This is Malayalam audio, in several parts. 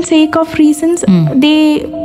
സേക്ക് ഓഫ് റീസൺസ് ദേ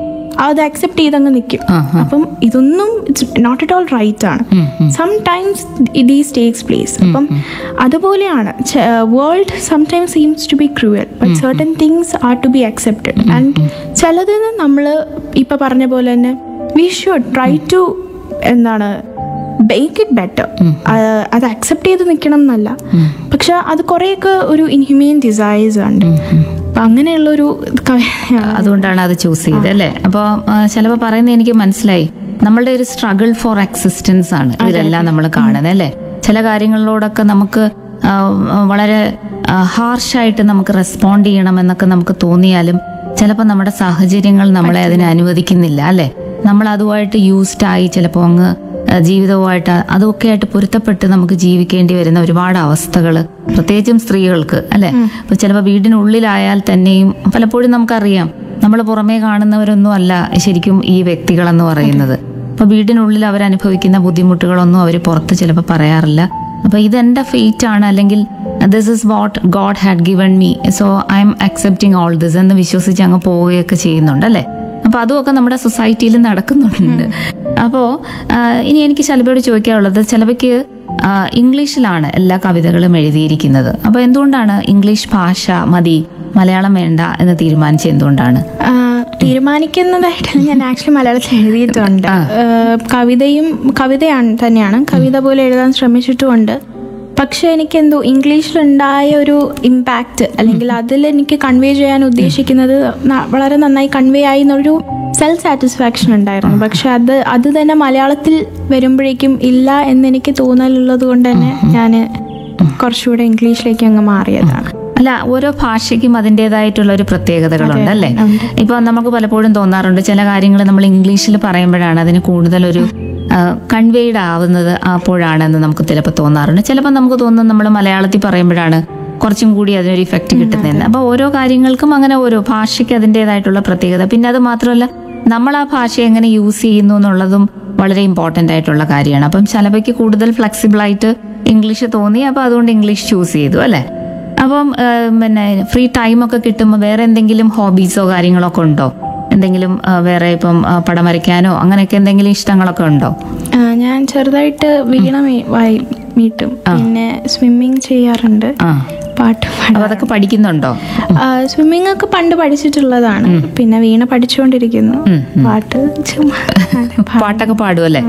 അത് അക്സെപ്റ്റ് ചെയ്തങ്ങ് നിൽക്കും ആ, ആ. അപ്പം ഇതൊന്നും നോട്ട് അറ്റ് ഓൾ റൈറ്റ് ആണ് sometimes these takes place അപ്പം അതുപോലെയാണ് world sometimes seems to be cruel but certain things are to be accepted and ചിലതിന് നമ്മൾ ഇപ്പം പറഞ്ഞ പോലെ തന്നെ വി ഷുഡ് ട്രൈ ടു എന്താണ് ബേക്ക് ഇറ്റ് ബെറ്റർ അത് അക്സെപ്റ്റ് ചെയ്ത് നിൽക്കണം എന്നല്ല പക്ഷെ അത് കുറേയൊക്കെ ഒരു ഇൻഹ്യൂമിയൻ ഡിസൈസ് ഉണ്ട് അപ്പം അങ്ങനെയുള്ളൊരു കവിതയാണ് അതുകൊണ്ടാണ് അത് ചൂസ് ചെയ്തത് അല്ലേ അപ്പോൾ ചിലപ്പോൾ പറയുന്നത് എനിക്ക് മനസ്സിലായി നമ്മളുടെ ഒരു സ്ട്രഗിൾ ഫോർ എക്സിസ്റ്റൻസ് ആണ് ഇതിലെല്ലാം നമ്മൾ കാണുന്നത് അല്ലേ ചില കാര്യങ്ങളിലോടൊക്കെ നമുക്ക് ആ, വളരെ ഹാർഷായിട്ട് നമുക്ക് റെസ്പോണ്ട് ചെയ്യണമെന്നൊക്കെ നമുക്ക് തോന്നിയാലും ചിലപ്പോൾ നമ്മുടെ സാഹചര്യങ്ങൾ നമ്മളെ അതിനെ അനുവദിക്കുന്നില്ല അല്ലേ നമ്മൾ അതുമായിട്ട് യൂസ്ഡ് ആയി ചിലപ്പോൾ അങ്ങ് ആ, ജീവിതവുമായിട്ട് അതൊക്കെ ആയിട്ട് പൊരുത്തപ്പെട്ട് നമുക്ക് ജീവിക്കേണ്ടി വരുന്ന ഒരുപാട് അവസ്ഥകൾ പ്രത്യേകിച്ചും സ്ത്രീകൾക്ക് അല്ലെ ഇപ്പൊ ചിലപ്പോൾ വീടിനുള്ളിലായാൽ തന്നെയും പലപ്പോഴും നമുക്കറിയാം നമ്മൾ പുറമേ കാണുന്നവരൊന്നും അല്ല ശരിക്കും ഈ വ്യക്തികളെന്ന് പറയുന്നത് അപ്പൊ വീടിനുള്ളിൽ അവരനുഭവിക്കുന്ന ബുദ്ധിമുട്ടുകളൊന്നും അവർ പുറത്ത് ചിലപ്പോൾ പറയാറില്ല അപ്പൊ ഇതെന്റെ ഫേറ്റ് ആണ് അല്ലെങ്കിൽ this is what God had given me so I am accepting all this എന്ന് വിശ്വസിച്ച് അങ്ങ് പോവുകയൊക്കെ ചെയ്യുന്നുണ്ട് അല്ലേ അപ്പൊ അതുമൊക്കെ നമ്മുടെ സൊസൈറ്റിയിൽ നടക്കുന്നുണ്ട് അപ്പോ ആ, ഇനി എനിക്ക് ശലഭയോട് ചോദിക്കാനുള്ളത് ശലഭയ്ക്ക് ആ, ഇംഗ്ലീഷിലാണ് എല്ലാ കവിതകളും എഴുതിയിരിക്കുന്നത് അപ്പൊ എന്തുകൊണ്ടാണ് ഇംഗ്ലീഷ് ഭാഷ മതി മലയാളം വേണ്ട എന്ന് തീരുമാനിച്ചത് എന്തുകൊണ്ടാണ് ആ, തീരുമാനിക്കുന്നതായിട്ട് ഞാൻ ആക്ച്വലി മലയാളത്തിൽ എഴുതിയിട്ടുണ്ട് ആ, കവിതയും കവിതയാണ് തന്നെയാണ് കവിത പോലെ എഴുതാൻ ശ്രമിച്ചിട്ടുമുണ്ട് പക്ഷെ എനിക്കെന്തോ ഇംഗ്ലീഷിലുണ്ടായ ഒരു ഇമ്പാക്റ്റ് അല്ലെങ്കിൽ അതിൽ എനിക്ക് കൺവേ ചെയ്യാൻ ഉദ്ദേശിക്കുന്നത് ന- വളരെ നന്നായി കൺവേ ആയി എന്നൊരു സെൽഫ് സാറ്റിസ്ഫാക്ഷൻ ഉണ്ടായിരുന്നു പക്ഷെ അത് അത് തന്നെ മലയാളത്തിൽ വരുമ്പോഴേക്കും ഇല്ല എന്നെനിക്ക് തോന്നലുള്ളത് കൊണ്ട് തന്നെ ഞാൻ കുറച്ചുകൂടെ ഇംഗ്ലീഷിലേക്ക് അങ്ങ് മാറിയതാണ് അല്ല ഓരോ ഭാഷയ്ക്കും അതിൻ്റെതായിട്ടുള്ള ഒരു പ്രത്യേകതകളുണ്ട് അല്ലേ ഇപ്പൊ നമുക്ക് പലപ്പോഴും തോന്നാറുണ്ട് ചില കാര്യങ്ങൾ നമ്മൾ ഇംഗ്ലീഷിൽ പറയുമ്പോഴാണ് അതിന് കൂടുതലൊരു കൺവേഡ് ആവുന്നത് അപ്പോഴാണെന്ന് നമുക്ക് ചിലപ്പോൾ തോന്നാറുണ്ട് ചിലപ്പോൾ നമുക്ക് തോന്നുന്നത് നമ്മൾ മലയാളത്തിൽ പറയുമ്പോഴാണ് കുറച്ചും കൂടി അതിനൊരു ഇഫക്റ്റ് കിട്ടുന്നതെന്ന് അപ്പോൾ ഓരോ കാര്യങ്ങൾക്കും അങ്ങനെ ഓരോ ഭാഷയ്ക്ക് അതിൻ്റെതായിട്ടുള്ള പ്രത്യേകത പിന്നെ അത് മാത്രമല്ല നമ്മൾ ആ ഭാഷ എങ്ങനെ യൂസ് ചെയ്യുന്നു എന്നുള്ളതും വളരെ ഇമ്പോർട്ടൻ്റ് ആയിട്ടുള്ള കാര്യമാണ് അപ്പം ശലഭയ്ക്ക് കൂടുതൽ ഫ്ലെക്സിബിൾ ആയിട്ട് ഇംഗ്ലീഷ് തോന്നി അപ്പോൾ അതുകൊണ്ട് ഇംഗ്ലീഷ് ചൂസ് ചെയ്തു അല്ലേ അപ്പം ഏഹ്, പിന്നെ ഫ്രീ ടൈമൊക്കെ കിട്ടുമ്പോൾ വേറെ എന്തെങ്കിലും ഹോബീസോ കാര്യങ്ങളോ ഒക്കെ ഉണ്ടോ എന്തെങ്കിലും ആ, വേറെ ഇപ്പം ആ, പടം വരയ്ക്കാനോ അങ്ങനെയൊക്കെ എന്തെങ്കിലും ഇഷ്ടങ്ങളൊക്കെ ഉണ്ടോ ആ, ഞാൻ ചെറുതായിട്ട് വീണ മീ- വായി മീട്ടും പിന്നെ സ്വിമ്മിങ് ചെയ്യാറുണ്ട് ആ പാട്ട് അപ്പൊ അതൊക്കെ പഠിക്കുന്നുണ്ടോ സ്വിമ്മിങ് ഒക്കെ പണ്ട് പഠിച്ചിട്ടുള്ളതാണ് പിന്നെ വീണ പഠിച്ചുകൊണ്ടിരിക്കുന്നു പാട്ട് ചുമ്മാ പാട്ടൊക്കെ പാടുമല്ലേ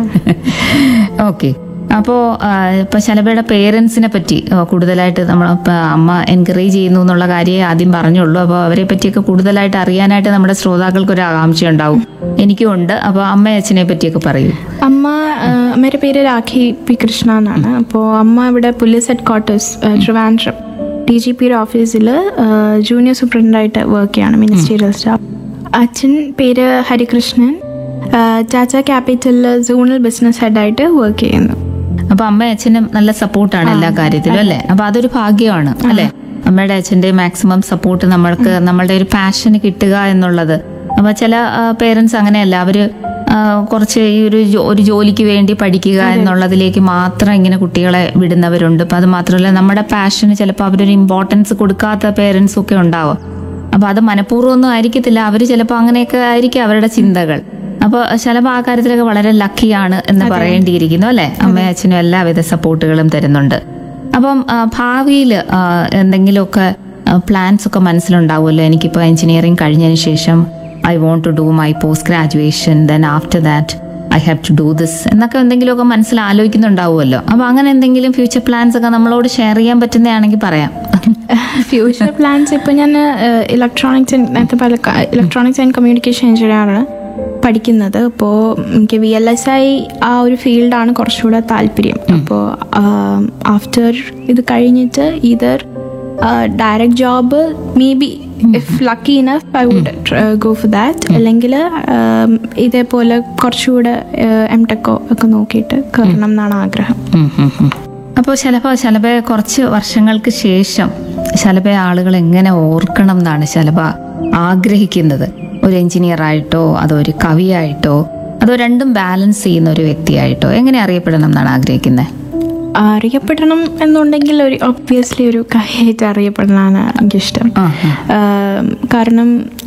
ഓക്കെ അപ്പോൾ ഇപ്പൊ ശലഭയുടെ പേരൻസിനെ പറ്റി ആ, കൂടുതലായിട്ട് നമ്മൾ അമ്മ എൻകറേജ് ചെയ്യുന്നു എന്നുള്ള കാര്യമേ ആദ്യം പറഞ്ഞുള്ളൂ അപ്പോൾ അവരെ പറ്റിയൊക്കെ കൂടുതലായിട്ട് അറിയാനായിട്ട് നമ്മുടെ ശ്രോതാക്കൾക്ക് ഒരു ആകാംക്ഷ ഉണ്ടാവും എനിക്കും ഉണ്ട് അപ്പോൾ അമ്മ അച്ഛനെ പറ്റിയൊക്കെ പറയൂ അമ്മ ആ, അമ്മയുടെ പേര് രാഖി പി കൃഷ്ണ എന്നാണ് അപ്പോൾ അമ്മ ഇവിടെ police headquarters Trivandrum D G പിയുടെ ഓഫീസിൽ ജൂനിയർ സൂപ്രണ്ടായിട്ട് വർക്ക് ചെയ്യാണ് മിനിസ്റ്റീരിയൽ സ്റ്റാഫ് അച്ഛൻ പേര് ഹരികൃഷ്ണൻ ആ, ടാറ്റ ക്യാപിറ്റലിൽ സോണൽ ബിസിനസ് ഹെഡായിട്ട് വർക്ക് ചെയ്യുന്നു അപ്പൊ അമ്മ അച്ഛനും നല്ല സപ്പോർട്ടാണ് എല്ലാ കാര്യത്തിലും അല്ലേ അപ്പൊ അതൊരു ഭാഗ്യമാണ് അല്ലെ അമ്മയുടെ അച്ഛന്റെ മാക്സിമം സപ്പോർട്ട് നമ്മൾക്ക് നമ്മളുടെ ഒരു പാഷന് കിട്ടുക എന്നുള്ളത് അപ്പൊ ചില പേരൻസ് അങ്ങനെയല്ല അവര് ആ, കുറച്ച് ഈ ഒരു ജോ- ഒരു ജോലിക്ക് വേണ്ടി പഠിക്കുക എന്നുള്ളതിലേക്ക് മാത്രം ഇങ്ങനെ കുട്ടികളെ വിടുന്നവരുണ്ട് അപ്പൊ അത് മാത്രമല്ല നമ്മുടെ പാഷന് ചിലപ്പോൾ അവരൊരു ഇമ്പോർട്ടൻസ് കൊടുക്കാത്ത പേരൻസും ഒക്കെ ഉണ്ടാവും അപ്പൊ അത് മനഃപൂർവ്വം ഒന്നും ആയിരിക്കത്തില്ല അവര് ചിലപ്പോൾ അങ്ങനെയൊക്കെ ആയിരിക്കും അവരുടെ ചിന്തകൾ അപ്പോൾ ചിലപ്പോൾ ആ കാര്യത്തിലൊക്കെ വളരെ ലക്കിയാണ് എന്ന് പറയേണ്ടിയിരിക്കുന്നു അല്ലെ അമ്മയും അച്ഛനും എല്ലാവിധ സപ്പോർട്ടുകളും തരുന്നുണ്ട് അപ്പം ഭാവിയിൽ എന്തെങ്കിലുമൊക്കെ പ്ലാൻസ് ഒക്കെ മനസ്സിലുണ്ടാവുമല്ലോ എനിക്കിപ്പോൾ എഞ്ചിനീയറിംഗ് കഴിഞ്ഞതിന് ശേഷം I want to do my post graduation then after that I have to do this എന്നൊക്കെ എന്തെങ്കിലുമൊക്കെ മനസ്സിൽ ആലോചിക്കുന്നുണ്ടാവുമല്ലോ അപ്പോൾ അങ്ങനെ എന്തെങ്കിലും ഫ്യൂച്ചർ പ്ലാൻസ് ഒക്കെ നമ്മളോട് ഷെയർ ചെയ്യാൻ പറ്റുന്നതാണെങ്കിൽ പറയാം ഫ്യൂച്ചർ പ്ലാൻസ് ഇപ്പോൾ ഞാൻ ഇലക്ട്രോണിക്സ് നേരത്തെ പല ഇലക്ട്രോണിക്സ് ആൻഡ് കമ്മ്യൂണിക്കേഷൻ എഞ്ചിനീയറാണ് പഠിക്കുന്നത് അപ്പോൾ എനിക്ക് വി എൽ എസ് ഐ ആ ഒരു ഫീൽഡാണ് കുറച്ചുകൂടെ താല്പര്യം അപ്പോൾ ആഫ്റ്റർ ഇത് കഴിഞ്ഞിട്ട് either direct job maybe if lucky enough I would go for that അല്ലെങ്കിൽ ഇതേപോലെ കുറച്ചുകൂടെ എം ടെക്കോ ഒക്കെ നോക്കിയിട്ട് കയറണം എന്നാണ് ആഗ്രഹം അപ്പോൾ ശലഭ ശലഭയെ കുറച്ച് വർഷങ്ങൾക്ക് ശേഷം ശലഭയെ ആളുകൾ എങ്ങനെ ഓർക്കണം എന്നാണ് ശലഭ ആഗ്രഹിക്കുന്നത് ഒരു എഞ്ചിനീയർ ആയിട്ടോ അതോ ഒരു കവിയായിട്ടോ അതോ രണ്ടും ബാലൻസ് ചെയ്യുന്ന ഒരു വ്യക്തിയായിട്ടോ എങ്ങനെ അറിയപ്പെടണം എന്നാണ് ആഗ്രഹിക്കുന്നത് അറിയപ്പെടണം എന്നുണ്ടെങ്കിൽ ഒരു ഒബ്വിയസ്ലി ഒരു കവിയായിട്ട് അറിയപ്പെടണമെന്നാണ് എനിക്കിഷ്ടം ആ, ആം, കാരണം